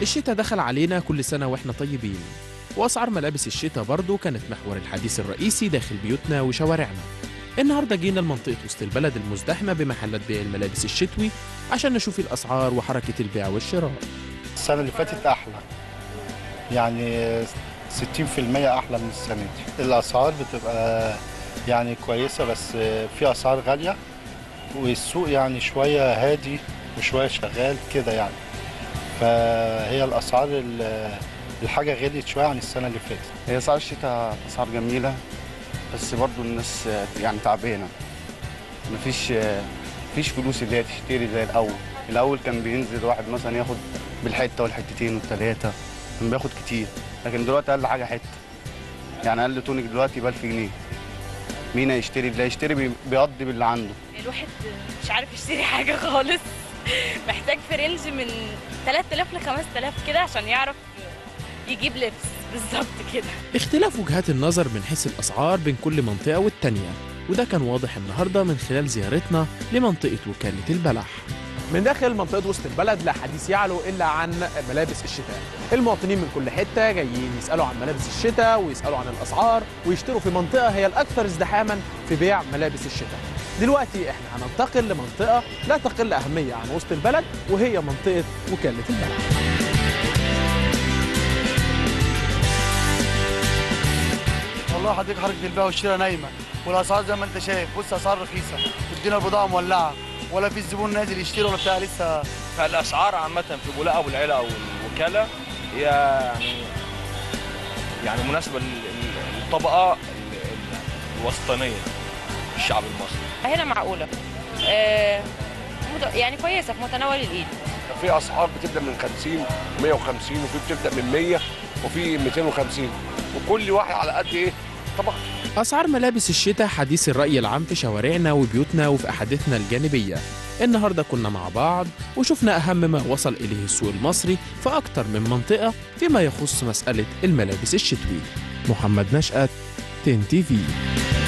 الشتاء دخل علينا كل سنة واحنا طيبين وأسعار ملابس الشتاء برضو كانت محور الحديث الرئيسي داخل بيوتنا وشوارعنا النهاردة جينا لمنطقة وسط البلد المزدحمة بمحلات بيع الملابس الشتوي عشان نشوف الأسعار وحركة البيع والشراء السنة اللي فاتت أحلى يعني 60% أحلى من السنة دي الأسعار بتبقى يعني كويسة بس في أسعار غالية والسوق يعني شوية هادي وشوية شغال كده يعني فهي الأسعار ال- الحاجة غليت شوية عن السنة اللي فاتت هي اسعار الشتاء اسعار جميله بس برضو الناس يعني تعبانه مفيش مفيش فلوس اللي هي تشتري زي الاول الاول كان بينزل واحد مثلا ياخد بالحته والحتتين والثلاثه كان بياخد كتير لكن دلوقتي اقل حاجه حته يعني اقل تونك دلوقتي ب 1000 جنيه مين هيشتري اللي هيشتري بي- بيقضي باللي عنده الواحد مش عارف يشتري حاجة خالص محتاج في رينج من 3000 ل 5000 كده عشان يعرف يجيب لبس بالظبط كده اختلاف وجهات النظر من حيث الأسعار بين كل منطقة والتانية وده كان واضح النهاردة من خلال زيارتنا لمنطقة وكالة البلح من داخل منطقة وسط البلد لا حديث يعلو إلا عن ملابس الشتاء المواطنين من كل حتة جايين يسألوا عن ملابس الشتاء ويسألوا عن الأسعار ويشتروا في منطقة هي الأكثر ازدحاما في بيع ملابس الشتاء دلوقتي احنا هننتقل لمنطقة لا تقل أهمية عن وسط البلد وهي منطقة وكالة البلح والله حضرتك حركه البيع والشراء نايمه والاسعار زي ما انت شايف بص اسعار رخيصه والدنيا البضاعه مولعه ولا في الزبون نازل يشتري ولا بتاع لسه فالاسعار عامه في بولاق ابو العلا او الوكاله هي يعني يعني مناسبه لل- لل- للطبقه ال- ال- الوسطانيه في الشعب المصري هنا معقولة آه مت- يعني كويسة في متناول الإيد في اسعار بتبدا من 50 150 وفي بتبدا من 100 وفي 250 وكل واحد على قد ايه طبعا أسعار ملابس الشتاء حديث الرأي العام في شوارعنا وبيوتنا وفي أحاديثنا الجانبية النهاردة كنا مع بعض وشفنا أهم ما وصل إليه السوق المصري في أكتر من منطقة فيما يخص مسألة الملابس الشتوي محمد نشأت تين تي في